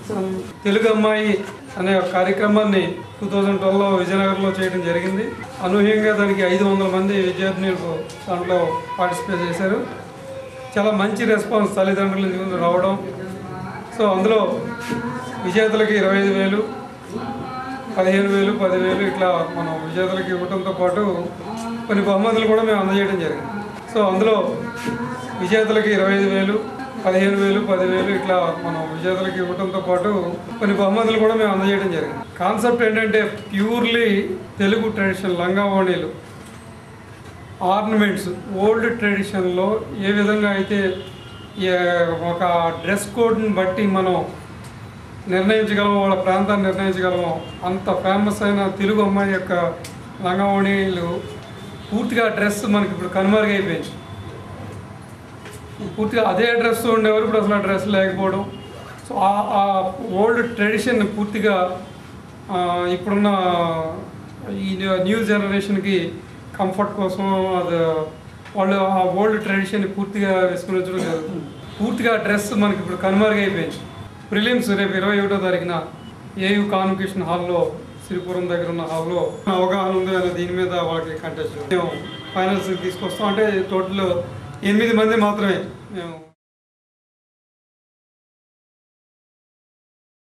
తెలుగు అమ్మాయి అనే ఒక కార్యక్రమాన్ని టూ థౌజండ్ ట్వెల్వ్లో విజయనగరంలో చేయడం జరిగింది అనూహ్యంగా దానికి ఐదు వందల మంది విద్యార్థినులు దాంట్లో పార్టిసిపేట్ చేశారు చాలా మంచి రెస్పాన్స్ తల్లిదండ్రుల నుంచి రావడం సో అందులో విజేతలకి ఇరవై ఐదు వేలు పదిహేను వేలు పదివేలు ఇట్లా మనం విజేతలకు ఇవ్వడంతో పాటు కొన్ని బహుమతులు కూడా మేము అందజేయడం జరిగింది సో అందులో విజేతలకి ఇరవై ఐదు వేలు పదిహేను వేలు పదివేలు ఇట్లా మనం విజేతలకు ఇవ్వడంతో పాటు కొన్ని బహుమతులు కూడా మేము అందజేయడం జరిగింది కాన్సెప్ట్ ఏంటంటే ప్యూర్లీ తెలుగు ట్రెడిషన్ లంగా ఓణీలు ఆర్నమెంట్స్ ఓల్డ్ ట్రెడిషన్లో ఏ విధంగా అయితే ఏ- ఒక డ్రెస్ కోడ్ని బట్టి మనం నిర్ణయించగలము వాళ్ళ ప్రాంతాన్ని నిర్ణయించగలము అంత ఫేమస్ అయిన తెలుగు అమ్మాయి యొక్క లంగావణిలు పూర్తిగా డ్రెస్ మనకి ఇప్పుడు కనుమరుగైపోయింది పూర్తిగా అదే డ్రెస్ ఉండేవారు ఇప్పుడు అసలు ఆ డ్రెస్ లేకపోవడం సో ఆ- ఆ ఓల్డ్ ట్రెడిషన్ పూర్తిగా ఆ, ఇప్పుడున్న ఈ న్యూ జనరేషన్కి కంఫర్ట్ కోసం అది వాళ్ళు ఆ ఓల్డ్ ట్రెడిషన్ పూర్తిగా విస్మరించడం జరుగుతుంది పూర్తిగా డ్రెస్ మనకి ఇప్పుడు కనుమరుగైపోయింది ప్రిలిమ్స్ రేపు ఇరవై ఒకటో తారీఖున ఏయు కాన్వకేషన్ హాల్లో శ్రీపురం దగ్గర ఉన్న హాల్లో అవగాహన ఉంది అనే దీని మీద వాళ్ళకి కంటెస్ట్ మేము ఫైనల్స్ తీసుకొస్తాం అంటే టోటల్ ఎనిమిది మంది మాత్రమే మేము